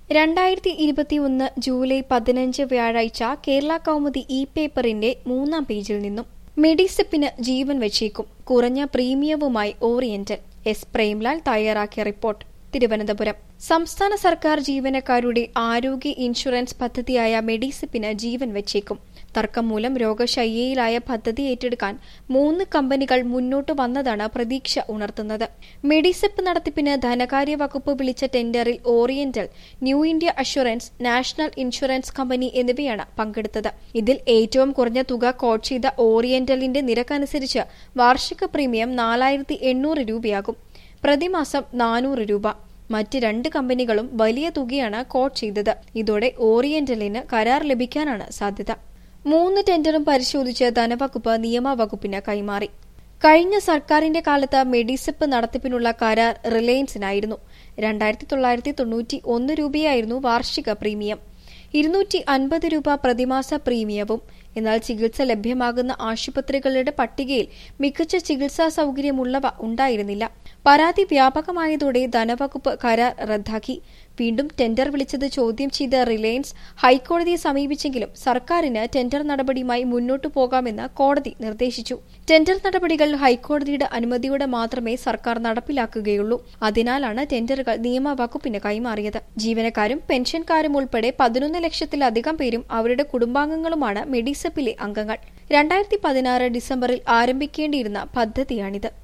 രണ്ടായിരത്തി ഇരുപത്തിയൊന്ന് ജൂലൈ പതിനഞ്ച് വ്യാഴാഴ്ച കേരള കൗമുദി ഇ പേപ്പറിന്റെ മൂന്നാം പേജിൽ നിന്നും മെഡിസെപ്പിന് ജീവൻ വെച്ചേക്കും കുറഞ്ഞ പ്രീമിയവുമായി ഓറിയന്റൽ എസ് പ്രേംലാൽ തയ്യാറാക്കിയ റിപ്പോർട്ട് തിരുവനന്തപുരം സംസ്ഥാന സർക്കാർ ജീവനക്കാരുടെ ആരോഗ്യ ഇൻഷുറൻസ് പദ്ധതിയായ മെഡിസെപ്പിന് ജീവൻ വെച്ചേക്കും തർക്കം മൂലം രോഗശയ്യയിലായ പദ്ധതി ഏറ്റെടുക്കാൻ മൂന്ന് കമ്പനികൾ മുന്നോട്ട് വന്നതാണ് പ്രതീക്ഷ ഉണർത്തുന്നത് മെഡിസെപ്പ് നടത്തിപ്പിന് ധനകാര്യ വകുപ്പ് വിളിച്ച ടെൻഡറിൽ oriental New India assurance national insurance company എന്നിവയാണ് പങ്കെടുത്തത് ഇതിൽ ഏറ്റവും കുറഞ്ഞ തുക കോട്ട് ചെയ്ത ഓറിയന്റലിന്റെ നിരക്കനുസരിച്ച് വാർഷിക പ്രീമിയം നാലായിരത്തി എണ്ണൂറ് രൂപയാകും പ്രതിമാസം നാനൂറ് രൂപ മറ്റ് രണ്ട് കമ്പനികളും വലിയ തുകയാണ് കോട്ട് ചെയ്തത് ഇതോടെ ഓറിയന്റലിന് കരാർ ലഭിക്കാനാണ് സാധ്യത മൂന്ന് ടെൻഡറും പരിശോധിച്ച് ധനവകുപ്പ് നിയമവകുപ്പിന് കൈമാറി കഴിഞ്ഞ സർക്കാരിന്റെ കാലത്ത് മെഡിസെപ്പ് നടത്തിപ്പിനുള്ള കരാർ റിലയൻസിനായിരുന്നു രണ്ടായിരത്തി തൊള്ളായിരത്തി തൊണ്ണൂറ്റി ഒന്ന് രൂപയായിരുന്നു വാർഷിക പ്രീമിയം ഇരുന്നൂറ്റി അൻപത് രൂപ പ്രതിമാസ പ്രീമിയവും എന്നാൽ ചികിത്സ ലഭ്യമാകുന്ന ആശുപത്രികളുടെ പട്ടികയിൽ മികച്ച ചികിത്സാ സൌകര്യമുള്ളവ ഉണ്ടായിരുന്നില്ല പരാതി വ്യാപകമായതോടെ ധനവകുപ്പ് കരാർ റദ്ദാക്കി വീണ്ടും ടെൻഡർ വിളിച്ചത് ചോദ്യം ചെയ്ത റിലയൻസ് ഹൈക്കോടതിയെ സമീപിച്ചെങ്കിലും സർക്കാരിന് ടെൻഡർ നടപടിയുമായി മുന്നോട്ടു പോകാമെന്ന് കോടതി നിർദ്ദേശിച്ചു ടെൻഡർ നടപടികൾ ഹൈക്കോടതിയുടെ അനുമതിയോടെ മാത്രമേ സർക്കാർ നടപ്പിലാക്കുകയുള്ളൂ അതിനാലാണ് ടെൻഡറുകൾ നിയമവകുപ്പിന് കൈമാറിയത് ജീവനക്കാരും പെൻഷൻകാരും ഉൾപ്പെടെ പതിനൊന്ന് ലക്ഷത്തിലധികം പേരും അവരുടെ കുടുംബാംഗങ്ങളുമാണ് മെഡിസെപ്പിലെ അംഗങ്ങൾ രണ്ടായിരത്തി പതിനാറ് ഡിസംബറിൽ ആരംഭിക്കേണ്ടിയിരുന്ന പദ്ധതിയാണിത്